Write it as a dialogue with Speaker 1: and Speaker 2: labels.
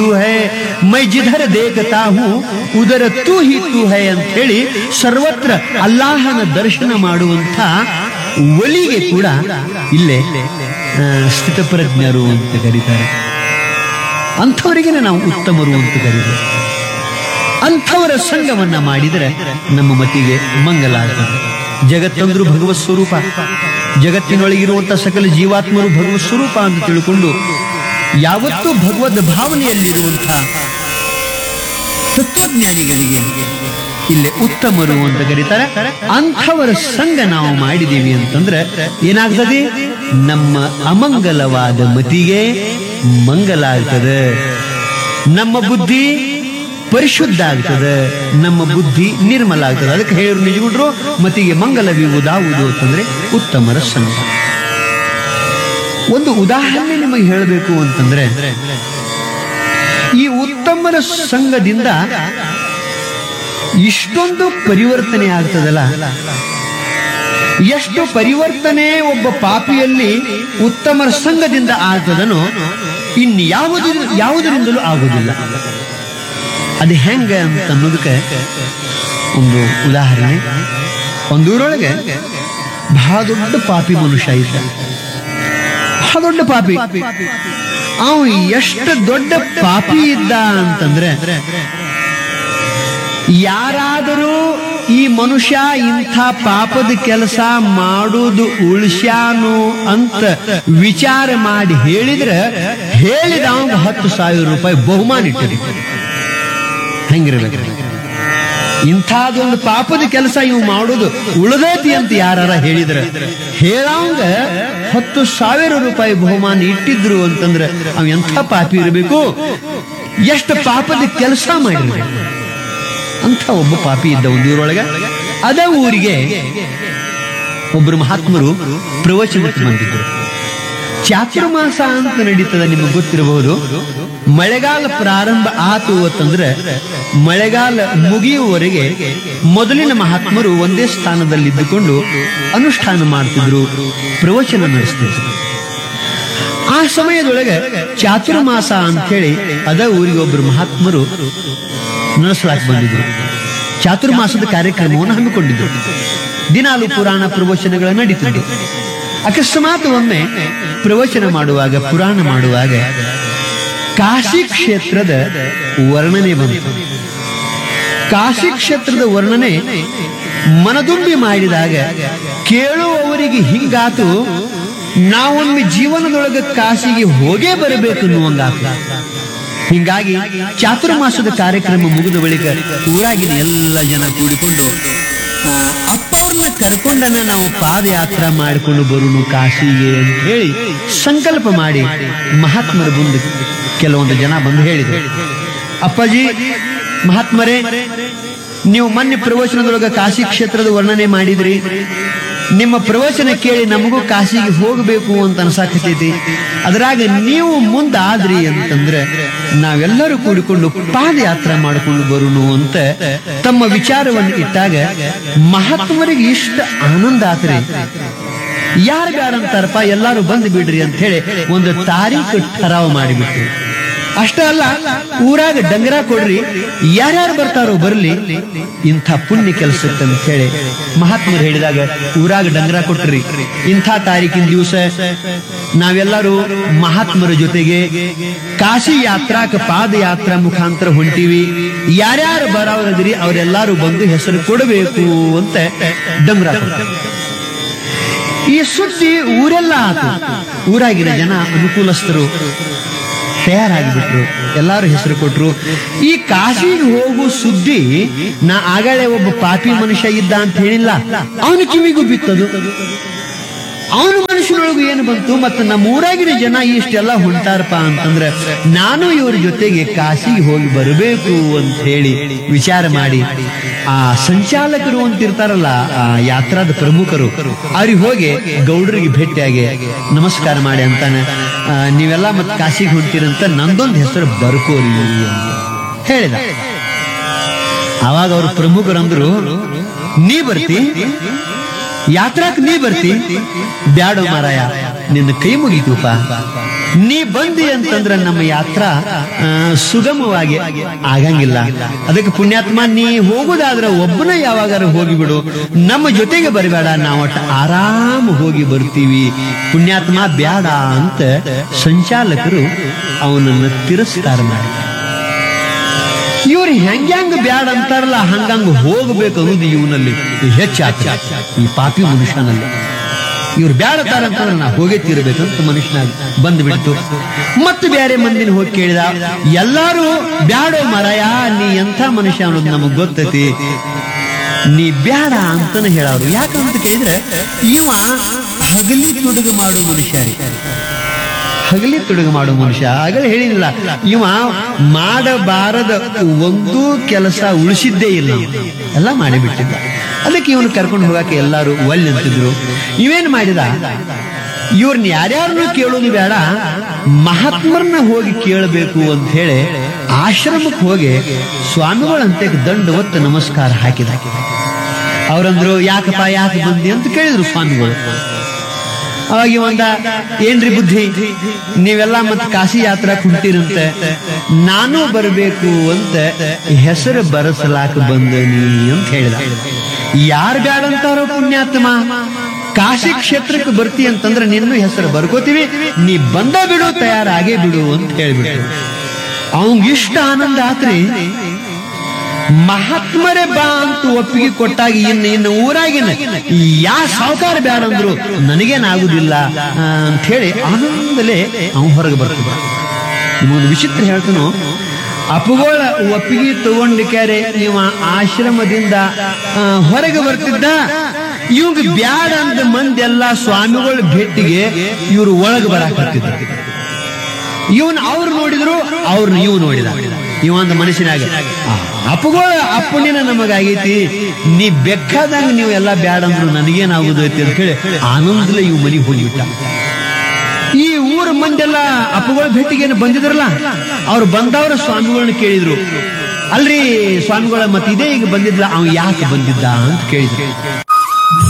Speaker 1: तू है मैं जिधर देखता हूँ ಉದರ ತೂ ಹಿ ತೂ ಹೈ ಅಂತ ಹೇಳಿ ಸರ್ವತ್ರ ಅಲ್ಲಾಹನ ದರ್ಶನ ಮಾಡುವಂಥ ಒಲಿಗೆ ಕೂಡ ಇಲ್ಲೇ ಆ, ಸ್ಥಿತಪ್ರಜ್ಞರು ಅಂತ ಕರೀತಾರೆ ಅಂಥವರಿಗೆ ನಾವು ಉತ್ತಮರು ಅಂತ ಕರೀತಾರೆ ಅಂಥವರ ಸಂಘವನ್ನ ಮಾಡಿದರೆ ನಮ್ಮ ಮತಿಗೆ ಮಂಗಲ ಆಗ್ತದೆ ಜಗತ್ತಂದ್ರು ಭಗವತ್ ಸ್ವರೂಪ ಜಗತ್ತಿನೊಳಗಿರುವಂತಹ ಸಕಲ ಜೀವಾತ್ಮರು ಭಗವತ್ ಸ್ವರೂಪ ಅಂತ ತಿಳ್ಕೊಂಡು ಯಾವತ್ತೂ ಭಗವದ್ ಭಾವನೆಯಲ್ಲಿರುವಂತಹ ತತ್ವಜ್ಞಾನಿಗಳಿಗೆ ಇಲ್ಲಿ ಉತ್ತಮರು ಅಂತ ಕರೀತಾರೆ ಅಂಥವರ ಸಂಘ ನಾವು ಮಾಡಿದೀವಿ ಅಂತಂದ್ರೆ ಏನಾಗ್ತದೆ ನಮ್ಮ ಅಮಂಗಲವಾದ ಮತಿಗೆ ಮಂಗಲ ಆಗ್ತದೆ ನಮ್ಮ ಬುದ್ಧಿ ಪರಿಶುದ್ಧ ಆಗ್ತದೆ ನಮ್ಮ ಬುದ್ಧಿ ನಿರ್ಮಲ ಆಗ್ತದೆ ಅದಕ್ಕೆ ಹೇಳಿದ್ರು ನಿಜಗುಡ್ರು ಮತಿಗೆ ಮಂಗಲವಿರುವುದಾವುದು ಅಂತಂದ್ರೆ ಉತ್ತಮರ ಸಂಘ ಒಂದು ಉದಾಹರಣೆ ನಿಮಗೆ ಹೇಳಬೇಕು ಅಂತಂದ್ರೆ ಈ ಉತ್ತಮರ ಸಂಘದಿಂದ ಇಷ್ಟೊಂದು ಪರಿವರ್ತನೆ ಆಗ್ತದಲ್ಲ ಎಷ್ಟು ಪರಿವರ್ತನೆ ಒಬ್ಬ ಪಾಪಿಯಲ್ಲಿ ಉತ್ತಮರ ಸಂಘದಿಂದ ಆಗ್ತದನೋ ಇನ್ಯಾವುದು ಯಾವುದರಿಂದಲೂ ಆಗುವುದಿಲ್ಲ ಅದು ಹೆಂಗ ಅಂತ ಅನ್ನೋದಕ್ಕೆ ಒಂದು ಉದಾಹರಣೆ ಒಂದೂರೊಳಗೆ ಬಹಳ ದೊಡ್ಡ ಪಾಪಿ ಮನುಷ್ಯ ಇದ್ದ ಬಹಳ ದೊಡ್ಡ ಪಾಪಿ ಅವ ಎಷ್ಟು ದೊಡ್ಡ ಪಾಪಿ ಇದ್ದ ಅಂತಂದ್ರೆ ಯಾರಾದರೂ ಈ ಮನುಷ್ಯ ಇಂಥ ಪಾಪದ ಕೆಲಸ ಮಾಡುವುದು ಉಳಿಸ್ಯಾನು ಅಂತ ವಿಚಾರ ಮಾಡಿ ಹೇಳಿದ್ರೆ ಹೇಳಿದ ಅವಂಗ ಹತ್ತು ಸಾವಿರ ರೂಪಾಯಿ ಬಹುಮಾನ ಇಟ್ಟಿರ್ತಾರೆ ಹೆಂಗಿರ್ಬೇಕು ಇಂಥದೊಂದು ಪಾಪದ ಕೆಲಸ ಇವು ಮಾಡೋದು ಉಳಿದೈತಿ ಅಂತ ಯಾರ ಹೇಳಿದ್ರೆ ಹೇಳಂಗ ಹತ್ತು ಸಾವಿರ ರೂಪಾಯಿ ಬಹುಮಾನ ಇಟ್ಟಿದ್ರು ಅಂತಂದ್ರೆ ಅವ್ ಎಂಥ ಪಾಪಿ ಇರಬೇಕು ಎಷ್ಟು ಪಾಪದ ಕೆಲಸ ಮಾಡಿರ್ಬೇಕು ಅಂತ ಒಬ್ಬ ಪಾಪಿ ಇದ್ದ ಒಂದು ಊರೊಳಗೆ ಅದೇ ಊರಿಗೆ ಒಬ್ಬರು ಮಹಾತ್ಮರು ಪ್ರವಚನಕ್ಕೆ ಬಂದಿದ್ರು ಚಾತುರ್ಮಾಸ ಅಂತ ನಡೀತದ ನಿಮಗೆ ಗೊತ್ತಿರಬಹುದು ಮಳೆಗಾಲ ಪ್ರಾರಂಭ ಆತು ಅಂತಂದ್ರೆ ಮಳೆಗಾಲ ಮುಗಿಯುವವರೆಗೆ ಮೊದಲಿನ ಮಹಾತ್ಮರು ಒಂದೇ ಸ್ಥಾನದಲ್ಲಿದ್ದುಕೊಂಡು ಅನುಷ್ಠಾನ ಮಾಡ್ತಿದ್ರು ಪ್ರವಚನ ನಡೆಸ್ತಿದ್ರು ಆ ಸಮಯದೊಳಗೆ ಚಾತುರ್ಮಾಸ ಅಂತ ಹೇಳಿ ಅದ ಊರಿಗೆ ಒಬ್ಬರು ಮಹಾತ್ಮರು ನಡೆಸಲಾಕ್ ಬಂದಿದ್ರು ಚಾತುರ್ಮಾಸದ ಕಾರ್ಯಕ್ರಮವನ್ನು ಹಮ್ಮಿಕೊಂಡಿದ್ರು ದಿನಾಲು ಪುರಾಣ ಪ್ರವಚನಗಳ ನಡೀತಿದ್ರು ಅಕಸ್ಮಾತ್ ಒಮ್ಮೆ ಪ್ರವಚನ ಮಾಡುವಾಗ ಪುರಾಣ ಮಾಡುವಾಗ ಕಾಶಿ ಕ್ಷೇತ್ರದ ವರ್ಣನೆ ಬಂತು ಕಾಶಿ ಕ್ಷೇತ್ರದ ವರ್ಣನೆ ಮನದುಂಬಿ ಮಾಡಿದಾಗ ಕೇಳುವವರಿಗೆ ಹಿಂಗಾತು ನಾವೊಮ್ಮೆ ಜೀವನದೊಳಗೆ ಕಾಶಿಗೆ ಹೋಗೇ ಬರಬೇಕು ಅನ್ನುವಂಗಾತು ಹಿಂಗಾಗಿ ಚಾತುರ್ಮಾಸದ ಕಾರ್ಯಕ್ರಮ ಮುಗಿದ ಬಳಿಕ ಊರಾಗಿನ ಎಲ್ಲ ಜನ ಕೂಡಿಕೊಂಡು ಆ, ಅಪ್ಪವ್ರನ್ನ ಕರ್ಕೊಂಡನ್ನ ನಾವು ಪಾದಯಾತ್ರಾ ಮಾಡಿಕೊಂಡು ಬರುನು ಕಾಶಿಗೆ ಅಂತ ಹೇಳಿ ಸಂಕಲ್ಪ ಮಾಡಿ ಮಹಾತ್ಮರ ಮುಂದೆ ಕೆಲವೊಂದು ಜನ ಬಂದು ಹೇಳಿದ್ರು ಅಪ್ಪಾಜಿ ಮಹಾತ್ಮರೇ ನೀವು ಮೊನ್ನೆ ಪ್ರವಚನದೊಳಗ ಕಾಶಿ ಕ್ಷೇತ್ರದ ವರ್ಣನೆ ಮಾಡಿದ್ರಿ ನಿಮ್ಮ ಪ್ರವಚನ ಕೇಳಿ ನಮಗೂ ಕಾಶಿಗೆ ಹೋಗಬೇಕು ಅಂತ ಅನ್ಸಾಕತೈತಿ ಅದ್ರಾಗ ನೀವು ಮುಂದಾದ್ರಿ ಅಂತಂದ್ರೆ ನಾವೆಲ್ಲರೂ ಕೂಡಿಕೊಂಡು ಪಾದಯಾತ್ರೆ ಮಾಡಿಕೊಂಡು ಬರುನು ಅಂತ ತಮ್ಮ ವಿಚಾರವನ್ನು ಇಟ್ಟಾಗ ಮಹಾತ್ಮರಿಗೆ ಇಷ್ಟ ಆನಂದ ಆತ್ರಿ ಯಾರು ಬ್ಯಾರಂತಾರಪ್ಪ ಎಲ್ಲಾರು ಬಂದು ಬಿಡ್ರಿ ಅಂತ ಹೇಳಿ ಒಂದು ತಾರೀಖು ಠರಾವ್ ಮಾಡಿಬಿಟ್ರು ಅಷ್ಟೇ ಅಲ್ಲ ಊರಾಗ ಡಂಗರ ಕೊಡ್ರಿ ಯಾರ್ಯಾರು ಬರ್ತಾರೋ ಬರ್ಲಿ ಇಂಥ ಪುಣ್ಯ ಕೆಲಸಕ್ಕೆ ಅಂತ ಹೇಳಿ ಮಹಾತ್ಮರು ಹೇಳಿದಾಗ ಊರಾಗ ಡಂಗರ ಕೊಟ್ರಿ ಇಂಥ ತಾರೀಕಿನ ದಿವಸ ನಾವೆಲ್ಲರೂ ಮಹಾತ್ಮರ ಜೊತೆಗೆ ಕಾಶಿ ಯಾತ್ರಾಕ ಪಾದಯಾತ್ರಾ ಮುಖಾಂತರ ಹೊಂಟಿವಿ ಯಾರ್ಯಾರು ಬರೋರದಿರಿ ಅವರೆಲ್ಲರೂ ಬಂದು ಹೆಸರು ಕೊಡಬೇಕು ಅಂತ ಡಂಗರ ಕೊಟ್ರು ಈ ಸುದ್ದಿ ಊರೆಲ್ಲ ಆತು ಊರಾಗಿನ ಜನ ಅನುಕೂಲಸ್ಥರು ತಯಾರಾಗಿಬಿಟ್ರು ಎಲ್ಲಾರು ಹೆಸರು ಕೊಟ್ರು ಈ ಕಾಶಿಗೆ ಹೋಗು ಸುದ್ದಿ ನಾ ಆಗಳೇ ಒಬ್ಬ ಪಾಪಿ ಮನುಷ್ಯ ಇದ್ದ ಅಂತ ಹೇಳಿಲ್ಲ ಅವನ ಕಿವಿಗೂ ಬಿತ್ತದು ಅವನ ಮನುಷ್ಯನೊಳಗೂ ಏನು ಬಂತು ಮತ್ತು ನಮ್ಮ ಊರಾಗಿನ ಜನ ಇಷ್ಟೆಲ್ಲ ಹೊಂಟಾರಪ್ಪ ಅಂತಂದ್ರೆ ನಾನು ಇವ್ರ ಜೊತೆಗೆ ಕಾಶಿಗೆ ಹೋಗಿ ಬರಬೇಕು ಅಂತ ಹೇಳಿ ವಿಚಾರ ಮಾಡಿ ಆ ಸಂಚಾಲಕರು ಅಂತಿರ್ತಾರಲ್ಲ ಆ ಯಾತ್ರಾದ ಪ್ರಮುಖರು ಅವ್ರಿಗೆ ಹೋಗಿ ಗೌಡರಿಗೆ ಭೇಟಿಯಾಗಿ ನಮಸ್ಕಾರ ಮಾಡಿ ಅಂತಾನೆ ಆ, ನೀವೆಲ್ಲ ಮತ್ತೆ ಕಾಶಿಗೆ ಹೊಂಟಿರಂತ ನಂದೊಂದು ಹೆಸರು ಬರ್ಕೋರಿ ಅಂತ ಹೇಳಿದ ಅವಾಗ ಅವ್ರ ಪ್ರಮುಖರಂದ್ರು ನೀ ಬರ್ತಿ ಯಾತ್ರಾಕ್ ನೀ ಬರ್ತಿ ಬ್ಯಾಡೋ ಮಾರಾಯ ನಿನ್ನ ಕೈ ಮುಗಿತೂಪ ನೀ ಬಂದಿ ಅಂತಂದ್ರ ನಮ್ಮ ಯಾತ್ರಾ ಆ, ಸುಗಮವಾಗಿ ಆಗಂಗಿಲ್ಲ ಅದಕ್ಕೆ ಪುಣ್ಯಾತ್ಮ ನೀ ಹೋಗುದಾದ್ರ ಒಬ್ಬನ ಯಾವಾಗಾರ ಹೋಗಿಬಿಡು ನಮ್ಮ ಜೊತೆಗೆ ಬರಬೇಡ ನಾವು ಒಟ್ಟು ಆರಾಮ ಹೋಗಿ ಬರ್ತೀವಿ ಪುಣ್ಯಾತ್ಮ ಬ್ಯಾಡ ಅಂತ ಸಂಚಾಲಕರು ಅವನನ್ನು ತಿರಸ್ಕಾರ ಮಾಡಿ ಇವ್ರು ಹೆಂಗ್ಯಾಂಗ ಬ್ಯಾಡ ಅಂತಾರಲ್ಲ ಹಂಗಂಗ ಹೋಗ್ಬೇಕು ಅನ್ನೋದು ಇವನಲ್ಲಿ ಹೆಚ್ಚಾತ ಈ ಪಾಪಿ ಮನುಷ್ಯನಲ್ಲಿ ಇವ್ರು ಬ್ಯಾಡತಾರ ಅಂತಂದ್ರೆ ನಾ ಹೋಗೇ ತೀರ್ಬೇಕಂತ ಮನುಷ್ಯನಾಗ ಬಂದ್ಬಿಡ್ತು ಮತ್ತೆ ಬೇರೆ ಮಂದಿನ ಹೋಗಿ ಕೇಳಿದ ಎಲ್ಲಾರು ಬ್ಯಾಡೋ ಮರಯ ನೀ ಎಂಥ ಮನುಷ್ಯ ಅನ್ನೋದು ನಮಗ್ ಗೊತ್ತೈತಿ ನೀ ಬ್ಯಾಡ ಅಂತಾನೆ ಹೇಳವ್ರು ಯಾಕಂತ ಕೇಳಿದ್ರೆ ಇವ ಹಗಲಿ ತುಡುಗು ಮಾಡೋ ಮನುಷ್ಯ ರೀ ಹಗಲಿ ತುಡುಗು ಮಾಡೋ ಮನುಷ್ಯ ಆಗಲೇ ಹೇಳಿಲ್ಲ ಇವ ಮಾಡಬಾರದ ಒಂದು ಕೆಲಸ ಉಳಿಸಿದ್ದೇ ಇಲ್ಲ ಇವ. ಎಲ್ಲ ಮಾಡಿಬಿಟ್ಟಿದ್ದ ಅದಕ್ಕೆ ಇವನು ಕರ್ಕೊಂಡು ಹೋಗಕ್ಕೆ ಎಲ್ಲಾರು ಒಲ್ಲೆ ಅಂತಿದ್ರು ಇವೇನ್ ಮಾಡಿದ ಇವ್ರನ್ನ ಯಾರ್ಯಾರನ್ನು ಕೇಳೋದು ಬೇಡ ಮಹಾತ್ಮರನ್ನ ಹೋಗಿ ಕೇಳಬೇಕು ಅಂತ ಹೇಳಿ ಆಶ್ರಮಕ್ಕೆ ಹೋಗಿ ಸ್ವಾಮಿಗಳಂತೆ ದಂಡ ಒತ್ತು ನಮಸ್ಕಾರ ಹಾಕಿದ ಅವರಂದ್ರು ಯಾಕಪ್ಪ ಯಾಕೆ ಬಂದಿ ಅಂತ ಕೇಳಿದ್ರು ಸ್ವಾಮಿಗಳು ಅವಾಗ ಒಂದ ಏನ್ರಿ ಬುದ್ಧಿ ನೀವೆಲ್ಲ ಮತ್ತೆ ಕಾಶಿ ಯಾತ್ರಾ ಕುಂತೀರಂತೆ ನಾನು ಬರಬೇಕು ಅಂತ ಹೆಸರು ಬರಸಲಾಕ ಬಂದನಿ ಅಂತ ಹೇಳಿದ ಯಾರು ಬ್ಯಾಡಂತಾರೋ ಪುಣ್ಯಾತ್ಮ ಕಾಶಿ ಕ್ಷೇತ್ರಕ್ಕೆ ಬರ್ತಿ ಅಂತಂದ್ರೆ ನಿನ್ನೂ ಹೆಸರು ಬರ್ಕೋತೀವಿ ನೀ ಬಂದ ಬಿಡು ತಯಾರಾಗೇ ಬಿಡು ಅಂತ ಹೇಳ್ಬಿಟ್ರು ಅವಂಗ ಇಷ್ಟ ಆನಂದ ಆತ್ರಿ ಮಹಾತ್ಮರೇ ಬಾ ಅಂತ ಒಪ್ಪಿಗೆ ಕೊಟ್ಟಾಗ ಇನ್ನು ಇನ್ನು ಊರಾಗಿನ ಯಾ ಸಾವುಕಾರ ಬ್ಯಾಡ ಅಂದ್ರು ನನಗೇನಾಗುದಿಲ್ಲ ಆ, ಅಂತ ಹೇಳಿ ಆನಂದಲೇ ಅವನು ಹೊರಗೆ ಬರ್ತದ ನಿಮಗೊಂದು ವಿಚಿತ್ರ ಹೇಳ್ತಾನು ಅಪ್ಪುಗಳ ಒಪ್ಪಿಗೆ ತಗೊಂಡಿಕ್ಯಾರೆ ಇವ ಆಶ್ರಮದಿಂದ ಆ, ಹೊರಗೆ ಬರ್ತಿದ್ದ ಇವಾಗ ಬ್ಯಾಡ ಅಂತ ಮಂದಿ ಎಲ್ಲ ಸ್ವಾಮಿಗಳ ಭೇಟಿಗೆ ಇವರು ಒಳಗೆ ಬರಾಕತ್ತಿದ್ರು ಇವನ್ ಅವ್ರು ನೋಡಿದ್ರು ಅವ್ರನ್ನ ಇವ್ ನೋಡಿದ ಇವ ಒಂದು ಮನುಷ್ಯನಾಗ ಆ, ಅಪ್ಪಗೋಳ ಅಪ್ಪನಿನ ನಮಗಾಗೈತಿ ನೀ ಬೇಕಾದಂಗ ನೀವು ಎಲ್ಲ ಬ್ಯಾಡ ಅಂದ್ರು ನನಗೇನಾಗುದೈತಿ ಅಂತ ಹೇಳಿ ಆನಂದಲೇ ಇವ್ ಮನೆಗೆ ಹೋಗಿಬಿಟ್ಟ ಈ ಊರ ಮಂದೆಲ್ಲ ಅಪ್ಪಗಳ ಭೇಟಿಗೆ ಏನು ಬಂದಿದ್ರಲ್ಲ ಅವ್ರು ಬಂದವರ ಸ್ವಾಮಿಗಳನ್ನ ಕೇಳಿದ್ರು ಅಲ್ರಿ ಸ್ವಾಮಿಗಳ ಮತ್ತೆ ಇದೇ ಈಗ ಬಂದಿದ್ಲ ಅವ ಯಾಕೆ ಬಂದಿದ್ದ ಅಂತ ಕೇಳಿದ್ರು